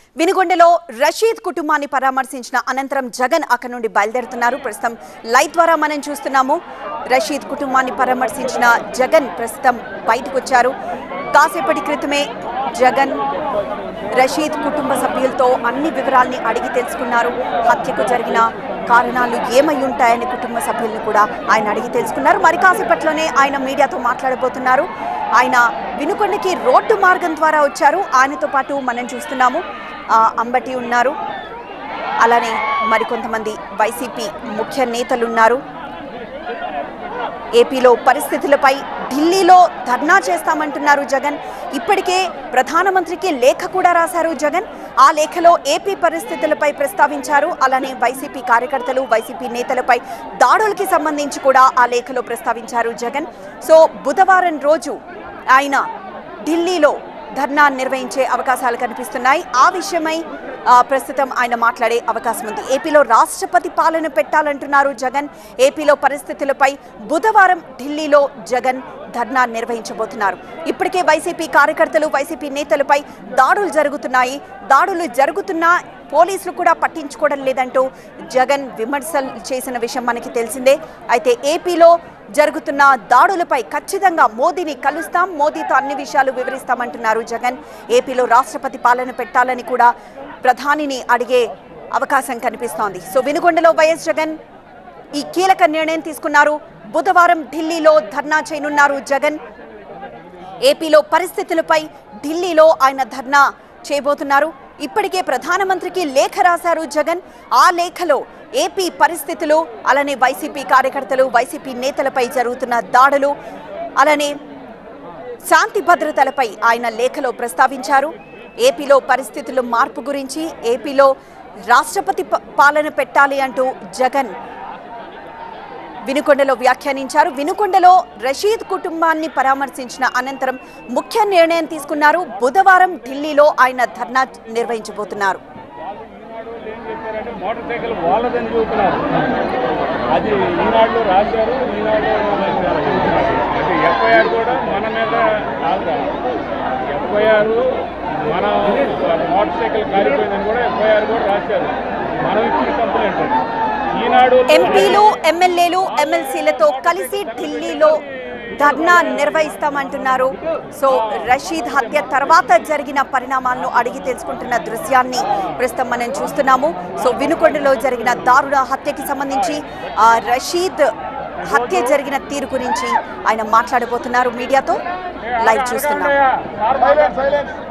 వినుగొండలో రషీద్ కుటుంబాన్ని పరామర్శించిన అనంతరం జగన్ అక్కడి నుండి బయలుదేరుతున్నారు ప్రస్తుతం లైవ్ ద్వారా మనం చూస్తున్నాము రషీద్ కుటుంబాన్ని పరామర్శించిన జగన్ ప్రస్తుతం బయటకు వచ్చారు కాసేపటి క్రితమే జగన్ రషీద్ కుటుంబ సభ్యులతో అన్ని వివరాల్ని అడిగి తెలుసుకున్నారు హత్యకు జరిగిన కారణాలు ఏమై ఉంటాయని కుటుంబ సభ్యులను కూడా ఆయన అడిగి తెలుసుకున్నారు మరి కాసేపట్లోనే ఆయన మీడియాతో మాట్లాడబోతున్నారు ఆయన వినుకొండకి రోడ్డు మార్గం ద్వారా వచ్చారు ఆయనతో పాటు మనం చూస్తున్నాము ఆ, అంబటి ఉన్నారు అలానే మరికొంతమంది వైసీపీ ముఖ్య నేతలు ఉన్నారు ఏపీలో పరిస్థితులపై ఢిల్లీలో ధర్నా చేస్తామంటున్నారు జగన్ ఇప్పటికే ప్రధానమంత్రికి లేఖ కూడా రాశారు జగన్ ఆ లేఖలో ఏపీ పరిస్థితులపై ప్రస్తావించారు అలానే వైసీపీ కార్యకర్తలు వైసీపీ నేతలపై దాడులకి సంబంధించి కూడా ఆ లేఖలో ప్రస్తావించారు జగన్ సో బుధవారం రోజు ఆయన ఢిల్లీలో ధర్నా నిర్వహించే అవకాశాలు కనిపిస్తున్నాయి ఆ విషయమై ఆ, ప్రస్తుతం ఆయన మాట్లాడే అవకాశం ఉంది ఏపీలో రాష్ట్రపతి పాలన పెట్టాలంటున్నారు జగన్ ఏపీలో పరిస్థితులపై బుధవారం ఢిల్లీలో జగన్ ధర్నా నిర్వహించబోతున్నారు ఇప్పటికే వైసీపీ కార్యకర్తలు వైసీపీ నేతలపై దాడులు జరుగుతున్నాయి దాడులు జరుగుతున్నా పోలీసులు కూడా పట్టించుకోవడం లేదంటూ జగన్ విమర్శలు చేసిన విషయం మనకి తెలిసిందే అయితే ఏపీలో జరుగుతున్న దాడులపై ఖచ్చితంగా మోదీని కలుస్తాం మోదీతో అన్ని విషయాలు వివరిస్తామంటున్నారు జగన్ ఏపీలో రాష్ట్రపతి పాలన పెట్టాలని కూడా ప్రధానిని అడిగే అవకాశం కనిపిస్తోంది సో వినుగొండలో వైఎస్ జగన్ ఈ కీలక నిర్ణయం తీసుకున్నారు బుధవారం ఢిల్లీలో ధర్నా చేయనున్నారు జగన్ ఏపీలో పరిస్థితులపై ఢిల్లీలో ఆయన ధర్నా చేయబోతున్నారు ఇప్పటికే ప్రధానమంత్రికి లేఖ రాశారు జగన్ ఆ లేఖలో ఏపీ పరిస్థితులు అలానే వైసీపీ కార్యకర్తలు వైసీపీ నేతలపై జరుగుతున్న దాడులు అలానే శాంతి భద్రతలపై ఆయన లేఖలో ప్రస్తావించారు ఏపీలో పరిస్థితుల మార్పు గురించి ఏపీలో రాష్ట్రపతి ప- పాలన పెట్టాలి అంటూ జగన్ వినుకొండలో వ్యాఖ్యానించారు వినుకొండలో రషీద్ కుటుంబాన్ని పరామర్శించిన అనంతరం ముఖ్య నిర్ణయం తీసుకున్నారు బుధవారం ఢిల్లీలో ఆయన ధర్నా నిర్వహించబోతున్నారు ఈనాడు ఏం చెప్పారంటే మోటార్ సైకిల్ వాళ్ళదని చూస్తున్నారు అది ఈనాడులో రాశారు ఈనాడు అంటే ఎఫ్ఐఆర్ కూడా మన మీద ఆల్గా ఎఫ్ఐఆర్ మన మోటార్ సైకిల్ కాలిపోయిందని కూడా ఎఫ్ఐఆర్ కూడా రాశారు మనం ఇచ్చిన కంప్లైంట్ అది ఈనాడు ఎంపీలు ఎమ్మెల్యేలు ఎమ్మెల్సీలతో కలిసి ఢిల్లీలో ధర్నా నిర్వహిస్తామంటున్నారు సో రషీద్ హత్య తర్వాత జరిగిన పరిణామాలను అడిగి తెలుసుకుంటున్న దృశ్యాన్ని ప్రస్తుతం మనం చూస్తున్నాము సో వినుకొండలో జరిగిన దారుణ హత్యకి సంబంధించి ఆ, రషీద్ హత్య జరిగిన తీరు గురించి ఆయన మాట్లాడబోతున్నారు మీడియాతో లైవ్ చూస్తున్నాం సైలెన్స్ సైలెన్స్